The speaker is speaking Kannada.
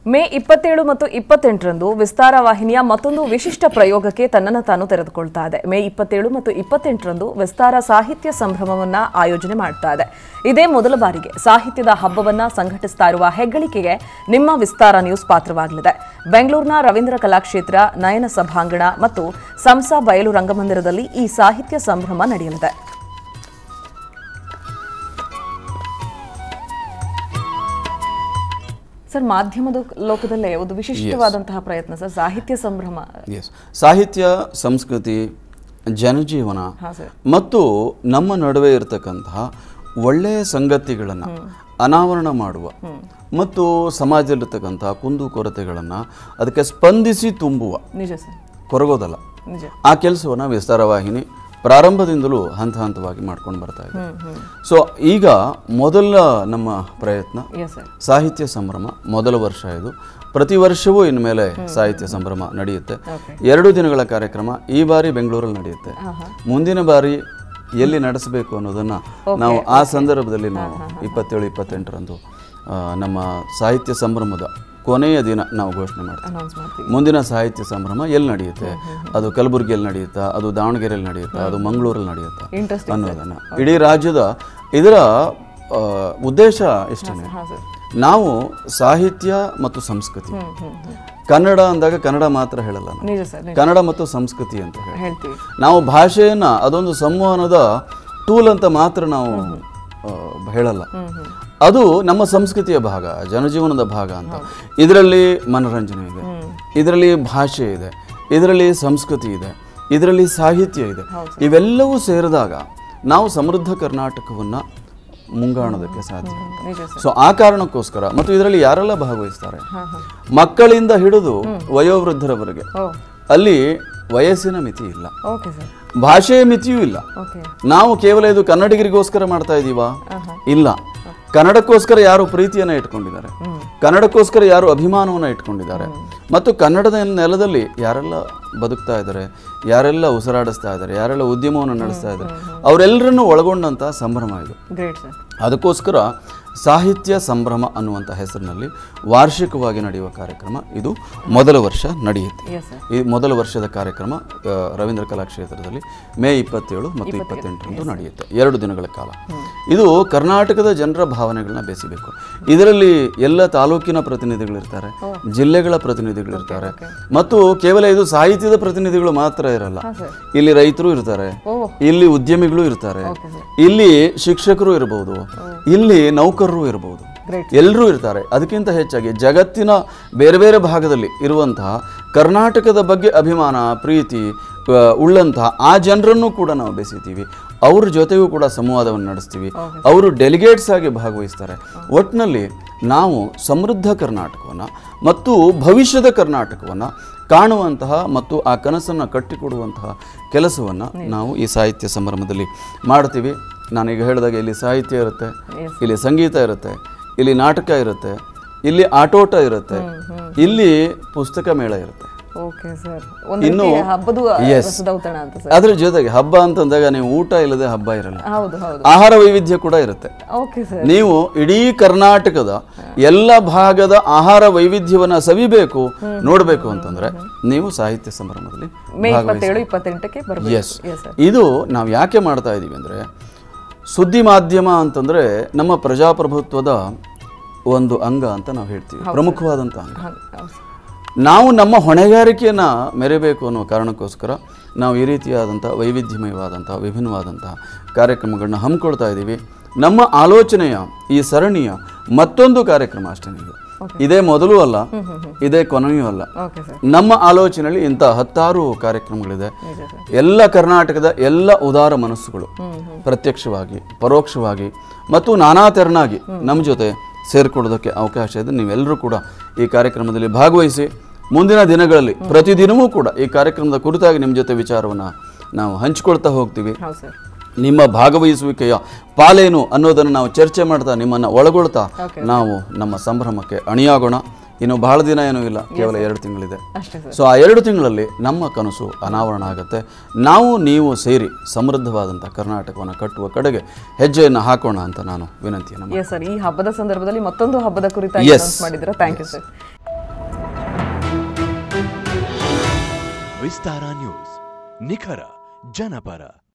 ಮೇ ಇಪ್ಪತ್ತೇಳು ಮತ್ತು ಇಪ್ಪತ್ತೆಂಟರಂದು ವಿಸ್ತಾರ ವಾಹಿನಿಯ ಮತ್ತೊಂದು ವಿಶಿಷ್ಟ ಪ್ರಯೋಗಕ್ಕೆ ತನ್ನನ್ನು ತಾನು ತೆರೆದುಕೊಳ್ತಾ ಇದೆ ಮೇ ಇಪ್ಪತ್ತೇಳು ಮತ್ತು ಇಪ್ಪತ್ತೆಂಟರಂದು ವಿಸ್ತಾರ ಸಾಹಿತ್ಯ ಸಂಭ್ರಮವನ್ನ ಆಯೋಜನೆ ಮಾಡ್ತಾ ಇದೆ ಇದೇ ಮೊದಲ ಬಾರಿಗೆ ಸಾಹಿತ್ಯದ ಹಬ್ಬವನ್ನ ಸಂಘಟಿಸ್ತಾ ಇರುವ ಹೆಗ್ಗಳಿಕೆಗೆ ನಿಮ್ಮ ವಿಸ್ತಾರ ನ್ಯೂಸ್ ಪಾತ್ರವಾಗಲಿದೆ ಬೆಂಗಳೂರಿನ ರವೀಂದ್ರ ಕಲಾಕ್ಷೇತ್ರ ನಯನ ಸಭಾಂಗಣ ಮತ್ತು ಸಂಸಾ ಬಯಲು ರಂಗಮಂದಿರದಲ್ಲಿ ಈ ಸಾಹಿತ್ಯ ಸಂಭ್ರಮ ನಡೆಯಲಿದೆ ಸರ್ ಮಾಧ್ಯಮದ ಲೋಕದಲ್ಲೇ ಒಂದು ವಿಶಿಷ್ಟವಾದಂತಹ ಪ್ರಯತ್ನ ಸರ್ ಸಾಹಿತ್ಯ ಸಂಭ್ರಮ ಎಸ್ ಸಾಹಿತ್ಯ ಸಂಸ್ಕೃತಿ ಜನಜೀವನ ಹಾ ಸರ್ ಮತ್ತು ನಮ್ಮ ನಡುವೆ ಇರತಕ್ಕಂತಹ ಒಳ್ಳೆಯ ಸಂಗತಿಗಳನ್ನು ಅನಾವರಣ ಮಾಡುವ ಮತ್ತು ಸಮಾಜದಲ್ಲಿರ್ತಕ್ಕಂತಹ ಕುಂದು ಕೊರತೆಗಳನ್ನು ಅದಕ್ಕೆ ಸ್ಪಂದಿಸಿ ತುಂಬುವ ನಿಜ ಸರ್ ಕೊರಗೋದಲ್ಲ ನಿಜ ಆ ಕೆಲಸವನ್ನು ವಿಸ್ತಾರ ವಾಹಿನಿ ಪ್ರಾರಂಭದಿಂದಲೂ ಹಂತ ಹಂತವಾಗಿ ಮಾಡ್ಕೊಂಡು ಬರ್ತಾ ಇದೆ ಸೊ ಈಗ ಮೊದಲ ನಮ್ಮ ಪ್ರಯತ್ನ ಎಸ್ ಸರ್ ಸಾಹಿತ್ಯ ಸಂಭ್ರಮ ಮೊದಲ ವರ್ಷ ಇದು ಪ್ರತಿ ವರ್ಷವೂ ಇನ್ಮೇಲೆ ಸಾಹಿತ್ಯ ಸಂಭ್ರಮ ನಡೆಯುತ್ತೆ ಓಕೆ ಎರಡು ದಿನಗಳ ಕಾರ್ಯಕ್ರಮ ಈ ಬಾರಿ ಬೆಂಗಳೂರಲ್ಲಿ ನಡೆಯುತ್ತೆ ಮುಂದಿನ ಬಾರಿ ಎಲ್ಲಿ ನಡೆಸಬೇಕು ಅನ್ನೋದನ್ನ ನಾವು ಆ ಸಂದರ್ಭದಲ್ಲಿ ನಾವು ಇಪ್ಪತ್ತೇಳು ಇಪ್ಪತ್ತೆಂಟರಂದು ಆ, ನಮ್ಮ ಸಾಹಿತ್ಯ ಸಂಭ್ರಮದ ಕೊನೆಯ ದಿನ ನಾವು ಘೋಷಣೆ ಮಾಡ್ತೀವಿ ಅನೌನ್ಸ್ ಮಾಡ್ತೀವಿ ಮುಂದಿನ ಸಾಹಿತ್ಯ ಸಂಭ್ರಮ ಎಲ್ಲಿ ನಡೆಯುತ್ತೆ ಅದು ಕಲಬುರಗಿಯಲ್ಲಿ ನಡೆಯುತ್ತಾ ಅದು ದಾವಣಗೆರೆಯಲ್ಲಿ ನಡೆಯುತ್ತಾ ಅದು ಮಂಗಳೂರಲ್ಲಿ ನಡೆಯುತ್ತಾ ಇಂಟ್ರೆಸ್ಟಿಂಗ್ ಅನ್ನೋದನ್ನ ಇಡೀ ರಾಜ್ಯದ ಇದರ ಆ, ಉದ್ದೇಶ ಇಷ್ಟೇ ಹಾಂ ಸರ್ ನಾವು ಸಾಹಿತ್ಯ ಮತ್ತು ಸಂಸ್ಕೃತಿ ಹ್ಮ್ ಹ್ಮ್ ಹ್ಮ್ ಕನ್ನಡ ಅಂದಾಗ ಕನ್ನಡ ಮಾತ್ರ ಹೇಳಲ್ಲ ನಾವು ನಿಜ ಸರ್ ನಿಜ ಕನ್ನಡ ಮತ್ತು ಸಂಸ್ಕೃತಿ ಅಂತ ಹೇಳಿ ಹೇಳ್ತೀವಿ ನಾವು ಭಾಷೆಯನ್ನ ಅದೊಂದು ಸಂವಹನದ ಟೂಲ್ ಅಂತ ಮಾತ್ರ ನಾವು ಆ, ಹೇಳಲ್ಲ ಹ್ಮ್ ಹ್ಮ್ ಅದು ನಮ್ಮ ಸಂಸ್ಕೃತಿಯ ಭಾಗ ಜನಜೀವನದ ಭಾಗ ಅಂತ ಇದರಲ್ಲಿ ಮನೋರಂಜನೆ ಇದೆ ಇದರಲ್ಲಿ ಭಾಷೆ ಇದೆ ಇದರಲ್ಲಿ ಸಂಸ್ಕೃತಿ ಇದೆ ಇದರಲ್ಲಿ ಸಾಹಿತ್ಯ ಇದೆ ಇವೆಲ್ಲವೂ ಸೇರಿದಾಗ ನಾವು ಸಮೃದ್ಧ ಕರ್ನಾಟಕವನ್ನ ಮುಂಗಾಣೋದಕ್ಕೆ ಸಾಧ್ಯ ಅಂತ ನಿಜ ಸರ್ ಸೊ ಆ ಕಾರಣಕ್ಕೋಸ್ಕರ ಮತ್ತು ಇದರಲ್ಲಿ ಯಾರೆಲ್ಲ ಭಾಗವಹಿಸ್ತಾರೆ ಹಾಂ ಹಾಂ ಮಕ್ಕಳಿಂದ ಹಿಡಿದು ವಯೋವೃದ್ಧರವರೆಗೆ ಓ ಅಲ್ಲಿ ವಯಸ್ಸಿನ ಮಿತಿ ಇಲ್ಲ ಓಕೆ ಸರ್ ಭಾಷೆಯ ಮಿತಿಯೂ ಇಲ್ಲ ಓಕೆ ನಾವು ಕೇವಲ ಇದು ಕನ್ನಡಿಗರಿಗೋಸ್ಕರ ಮಾಡ್ತಾ ಇದ್ದೀವಾ ಆಹಾ. ಇಲ್ಲ ಕನ್ನಡಕ್ಕೋಸ್ಕರ ಯಾರು ಪ್ರೀತಿಯನ್ನ ಇಟ್ಕೊಂಡಿದ್ದಾರೆ ಕನ್ನಡಕ್ಕೋಸ್ಕರ ಯಾರು ಅಭಿಮಾನವನ್ನ ಇಟ್ಕೊಂಡಿದ್ದಾರೆ ಮತ್ತು ಕನ್ನಡದ ನೆಲದಲ್ಲಿ ಯಾರೆಲ್ಲ ಬದುಕ್ತಾ ಇದ್ದಾರೆ ಯಾರೆಲ್ಲ ಉಸಿರಾಡಿಸ್ತಾ ಇದ್ದಾರೆ ಯಾರೆಲ್ಲ ಉದ್ಯಮವನ್ನು ನಡೆಸ್ತಾ ಇದ್ದಾರೆ ಅವರೆಲ್ಲರನ್ನು ಒಳಗೊಂಡಂತ ಸಂಭ್ರಮ ಇದು ಗ್ರೇಟ್ ಸರ್ ಅದಕ್ಕೋಸ್ಕರ ಸಾಹಿತ್ಯ ಸಂಭ್ರಮ ಅನ್ನುವಂಥ ಹೆಸರಿನಲ್ಲಿ ವಾರ್ಷಿಕವಾಗಿ ನಡೆಯುವ ಕಾರ್ಯಕ್ರಮ ಇದು ಮೊದಲ ವರ್ಷ ನಡೆಯುತ್ತೆ ಎಸ್ ಸರ್ ಈ ಮೊದಲ ವರ್ಷದ ಕಾರ್ಯಕ್ರಮ ಆ, ರವೀಂದ್ರ ಕಲಾಕ್ಷೇತ್ರದಲ್ಲಿ ಮೇ ಇಪ್ಪತ್ತೇಳು ಮತ್ತು ಇಪ್ಪತ್ತೆಂಟರಂದು ನಡೆಯುತ್ತೆ ಎರಡು ದಿನಗಳ ಕಾಲ ಇದು ಕರ್ನಾಟಕದ ಜನರ ಭಾವನೆಗಳನ್ನ ಬೆಸಿಬೇಕು ಇದರಲ್ಲಿ ಎಲ್ಲ ತಾಲೂಕಿನ ಪ್ರತಿನಿಧಿಗಳಿರ್ತಾರೆ ಜಿಲ್ಲೆಗಳ ಪ್ರತಿನಿಧಿಗಳಿರ್ತಾರೆ ಮತ್ತು ಕೇವಲ ಇದು ಸಾಹಿತ್ಯದ ಪ್ರತಿನಿಧಿಗಳು ಮಾತ್ರ ಇರಲ್ಲ ಹಾಂ ಸರ್ ಇಲ್ಲಿ ರೈತರು ಇರ್ತಾರೆ ಓ ಇಲ್ಲಿ ಉದ್ಯಮಿಗಳು ಇರ್ತಾರೆ ಓಕೆ ಸರ್ ಇಲ್ಲಿ ಶಿಕ್ಷಕರು ಇರಬಹುದು ಇಲ್ಲಿ ನೌಕರರು ಇರಬಹುದು ಗ್ರೇಟ್ ಎಲ್ಲರೂ ಇರ್ತಾರೆ ಅದಕ್ಕಿಂತ ಹೆಚ್ಚಾಗಿ ಜಗತ್ತಿನ ಬೇರೆ ಬೇರೆ ಭಾಗದಲ್ಲಿ ಇರುವಂತಹ ಕರ್ನಾಟಕದ ಬಗ್ಗೆ ಅಭಿಮಾನ ಪ್ರೀತಿ ಆ, ಉಳ್ಳಂತಹ ಆ ಜನರನ್ನು ಕೂಡ ನಾವು ಬೆಸಿತೀವಿ ಅವ್ರ ಜೊತೆಗೂ ಕೂಡ ಸಂವಾದವನ್ನು ನಡೆಸ್ತೀವಿ ಅವರು ಡೆಲಿಗೇಟ್ಸ್ ಆಗಿ ಭಾಗವಹಿಸ್ತಾರೆ ಒಟ್ಟಿನಲ್ಲಿ ನಾವು ಸಮೃದ್ಧ ಕರ್ನಾಟಕವನ್ನು ಮತ್ತು ಭವಿಷ್ಯದ ಕರ್ನಾಟಕವನ್ನು ಕಾಣುವಂತಹ ಮತ್ತು ಆ ಕನಸನ್ನು ಕಟ್ಟಿಕೊಡುವಂತಹ ಕೆಲಸವನ್ನು ನಾವು ಈ ಸಾಹಿತ್ಯ ಸಂಭ್ರಮದಲ್ಲಿ ಮಾಡ್ತೀವಿ ನಾನೀಗ ಹೇಳಿದಾಗ ಇಲ್ಲಿ ಸಾಹಿತ್ಯ ಇರುತ್ತೆ Yes. ಇಲ್ಲಿ ಸಂಗೀತ ಇರುತ್ತೆ ಇಲ್ಲಿ ನಾಟಕ ಇರುತ್ತೆ ಇಲ್ಲಿ ಆಟೋಟ ಇರುತ್ತೆ ಇಲ್ಲಿ ಪುಸ್ತಕ ಮೇಳ ಇರುತ್ತೆ ಓಕೆ ಸರ್ ಒಂದು ರೀತಿ ಹಬ್ಬದ Yes. ರಸದೌತಣ ಅಂತ ಸರ್ ಅದ್ರ ಜೊತೆಗೆ ಹಬ್ಬ ಅಂತಂದಾಗ ನೀವು ಊಟ ಇಲ್ಲದೆ ಹಬ್ಬ ಇರಲ್ಲ ಹೌದು ಹೌದು ಆಹಾರ ವೈವಿಧ್ಯ ಕೂಡ ಇರುತ್ತೆ ಓಕೆ ಸರ್ ನೀವು ಇಡೀ ಕರ್ನಾಟಕದ ಎಲ್ಲ ಭಾಗದ ಆಹಾರ ವೈವಿಧ್ಯವನ್ನ ಸವಿಬೇಕು ನೋಡಬೇಕು ಅಂತಂದ್ರೆ ನೀವು ಸಾಹಿತ್ಯ ಸಂಭ್ರಮದಲ್ಲಿ ಮೇ ಇಪ್ಪತ್ತೇಳು ಇಪ್ಪತ್ತೆಂಟಕ್ಕೆ ಬರಬೇಕು ಎಸ್ ಎಸ್ ಸರ್ ಇದು ನಾವು ಯಾಕೆ ಮಾಡ್ತಾ ಇದ್ದೀವಿ ಅಂದರೆ ಸುದ್ದಿ ಮಾಧ್ಯಮ ಅಂತಂದರೆ ನಮ್ಮ ಪ್ರಜಾಪ್ರಭುತ್ವದ ಒಂದು ಅಂಗ ಅಂತ ನಾವು ಹೇಳ್ತೀವಿ ಪ್ರಮುಖವಾದಂಥ ಅಂಗ ಹೌದು ಹೌದು ಸರ್. ನಾವು ನಮ್ಮ ಹೊಣೆಗಾರಿಕೆಯನ್ನು ಮೆರೆಬೇಕು ಅನ್ನೋ ಕಾರಣಕ್ಕೋಸ್ಕರ ನಾವು ಈ ರೀತಿಯಾದಂಥ ವೈವಿಧ್ಯಮಯವಾದಂಥ ವಿಭಿನ್ನವಾದಂತಹ ಕಾರ್ಯಕ್ರಮಗಳನ್ನ ಹಮ್ಮಿಕೊಳ್ತಾ ಇದ್ದೀವಿ ನಮ್ಮ ಆಲೋಚನೆಯ ಈ ಸರಣಿಯ ಮತ್ತೊಂದು ಕಾರ್ಯಕ್ರಮ ಅಷ್ಟೇ ಇದು ಇದೇ ಮೊದಲು ಅಲ್ಲ ಇದೇ ಕೊನೆಯೂ ಅಲ್ಲ ಓಕೆ ಸರ್ ನಮ್ಮ ಆಲೋಚನೆಯಲ್ಲಿ ಇಂಥ ಹತ್ತಾರು ಕಾರ್ಯಕ್ರಮಗಳಿದೆ ನಿಜ ಸರ್ ಎಲ್ಲ ಕರ್ನಾಟಕದ ಎಲ್ಲ ಉದಾರ ಮನಸ್ಸುಗಳು ಪ್ರತ್ಯಕ್ಷವಾಗಿ ಪರೋಕ್ಷವಾಗಿ ಮತ್ತು ನಾನಾ ತೆರನಾಗಿ ನಮ್ಮ ಜೊತೆ ಸೇರಿಕೊಳ್ಳೋದಕ್ಕೆ ಅವಕಾಶ ಇದೆ ನೀವೆಲ್ಲರೂ ಕೂಡ ಈ ಕಾರ್ಯಕ್ರಮದಲ್ಲಿ ಭಾಗವಹಿಸಿ ಮುಂದಿನ ದಿನಗಳಲ್ಲಿ ಪ್ರತಿದಿನವೂ ಕೂಡ ಈ ಕಾರ್ಯಕ್ರಮದ ಕುರಿತಾಗಿ ನಿಮ್ಮ ಜೊತೆ ವಿಚಾರವನ್ನು ನಾವು ಹಂಚಿಕೊಳ್ತಾ ಹೋಗ್ತೀವಿ ಹೌದು ಸರ್ ನಿಮ್ಮ ಭಾಗವಹಿಸುವಿಕೆಯ ಪಾಲೇನು ಅನ್ನೋದನ್ನು ನಾವು ಚರ್ಚೆ ಮಾಡ್ತಾ ನಿಮ್ಮನ್ನು ಒಳಗೊಳ್ತಾ ನಾವು ನಮ್ಮ ಸಂಭ್ರಮಕ್ಕೆ ಅಣಿಯಾಗೋಣ ಇನ್ನು ಬಹಳ ದಿನ ಏನೂ ಇಲ್ಲ ಕೇವಲ ಎರಡು ತಿಂಗಳಿದೆ ಅಷ್ಟೇ ಸರ್ ಸೊ ಆ ಎರಡು ತಿಂಗಳಲ್ಲಿ ನಮ್ಮ ಕನಸು ಅನಾವರಣ ಆಗುತ್ತೆ ನಾವು ನೀವು ಸೇರಿ ಸಮೃದ್ಧವಾದಂಥ ಕರ್ನಾಟಕವನ್ನು ಕಟ್ಟುವ ಕಡೆಗೆ ಹೆಜ್ಜೆಯನ್ನು ಹಾಕೋಣ ಅಂತ ನಾನು ವಿನಂತಿಯನ್ನು ಎಸ್ ಸರ್ ಈ ಹಬ್ಬದ ಸಂದರ್ಭದಲ್ಲಿ ಮತ್ತೊಂದು ಹಬ್ಬದ ಕುರಿತಾಗಿ Yes. ಅನೌನ್ಸ್ ಮಾಡಿದ್ರೆ thank you sir Vistara news ನಿಖರ ಜನಪರ